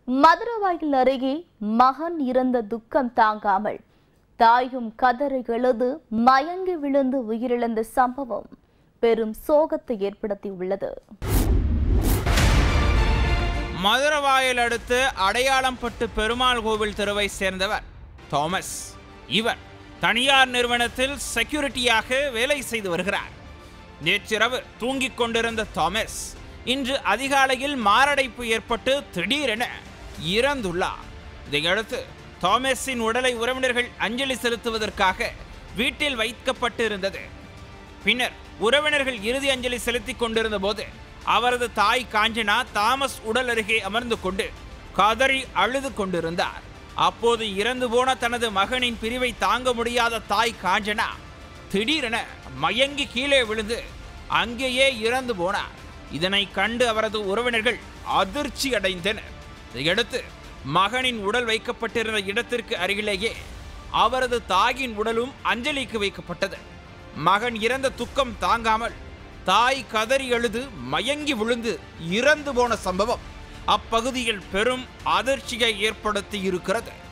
மதுரவாயில் அருகே மகன் இறந்த துக்கம் தாங்காமல் தாயும் கதறி எழுது மயங்கி விழுந்து உயிரிழந்த சம்பவம் பெரும் சோகத்தை ஏற்படுத்தியுள்ளது மதுரவாயல் அடுத்து அடையாளம்பட்டு பெருமாள் கோவில் தெருவை சேர்ந்தவர் தாமஸ் இவர் தனியார் நிறுவனத்தில் செக்யூரிட்டியாக வேலை செய்து வருகிறார் நேற்றிரவு தூங்கிக் கொண்டிருந்த தாமஸ் இன்று அதிகாலையில் மாரடைப்பு ஏற்பட்டு திடீரென இறந்துள்ளார் இதையடுத்து தாமஸின் உடலை உறவினர்கள் அஞ்சலி செலுத்துவதற்காக வீட்டில் வைக்கப்பட்டு இருந்தது பின்னர் உறவினர்கள் இறுதி அஞ்சலி செலுத்திக் கொண்டிருந்த போது அவரது தாய் காஞ்சனா தாமஸ் உடல் அருகே அமர்ந்து கொண்டு கதறி அழுது கொண்டிருந்தார் அப்போது இறந்து போன தனது மகனின் பிரிவை தாங்க முடியாத தாய் காஞ்சனா திடீரென மயங்கி கீழே விழுந்து அங்கேயே இறந்து போனார் இதனை கண்டு அவரது உறவினர்கள் அதிர்ச்சி அடைந்தனர் இதையடுத்து மகனின் உடல் வைக்கப்பட்டிருந்த இடத்திற்கு அருகிலேயே அவரது தாயின் உடலும் அஞ்சலிக்கு வைக்கப்பட்டது மகன் இறந்த துக்கம் தாங்காமல் தாய் கதறி அழுது மயங்கி விழுந்து இறந்து போன சம்பவம் அப்பகுதியில் பெரும் அதிர்ச்சியை ஏற்படுத்தி இருக்கிறது